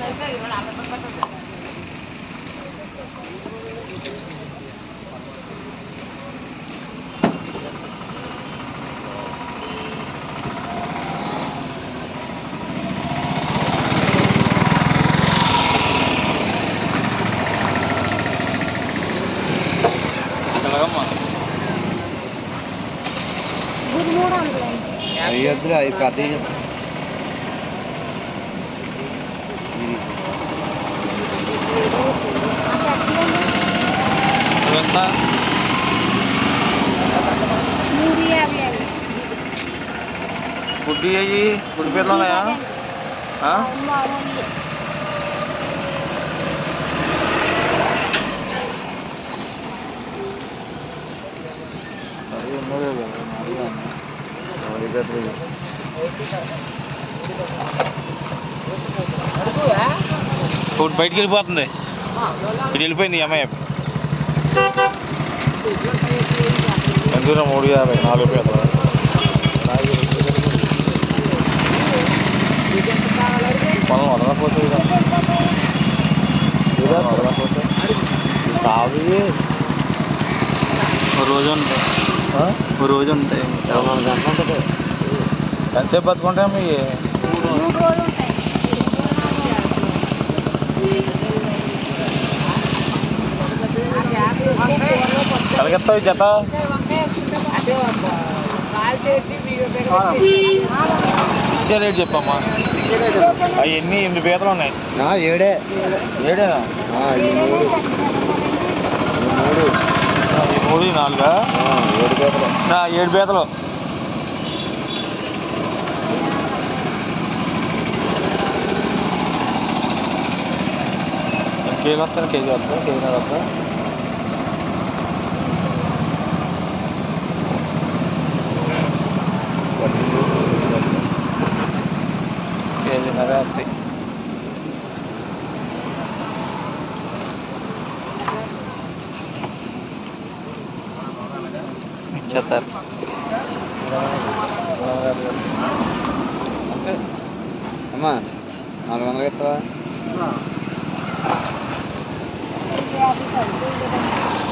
ఎలాగమ్మా గుడి మూడు వందలు అవి వద్దులే అవి పెద్దవి చెప్పు. ఇది. ఎంత మూడు యాభై అవి గుడ్డి అయ్యి గుడ్డి పీతలు ఉన్నాయా ఆ? మామూలు అవి ఉన్నదే కదా, నాది కాదు. ఎవరి పెద్దవి? ఒకటి బయటికి వెళ్ళిపోతుంది ఇటు వెళ్ళిపోయింది ఈ అమ్మాయి ఎంత మూడు యాభై నాలుగు పీతలు మనం వదలకపోతే ఇక. ఇదా? వదలకపోతే ఇది సాగు ఇది. ఓ రోజు ఉంటాయి ఆ? ఓ రోజు ఉంటాయి ఇరవై నాలుగు గంటలు ఉంటుంది ఎంతసేపు బతుకుంటాయి మీ మూడు రోజులు ఉంటాయి కలగెత్తావు ఈ జత ఇచ్చే రేట్ చెప్పమ్మా అవి ఎన్ని ఎనిమిది పీతలు ఉన్నాయి ఆ, ఏడే ఏడేనా ఆ, ఈ మూడు ఈ మూడు ఈ మూడు ఈ నాలుగా ఆ, ఏడు పేపలు నా ఏడు పీతలు కేజీ వస్తాను కేజీ వస్తా కేజీ వస్తా కేజీన్నర వస్తాయి ఇచ్చేస్తారు అంటే అమ్మా నాలుగు వందలు ఇస్తావా యాభై పడుతుంది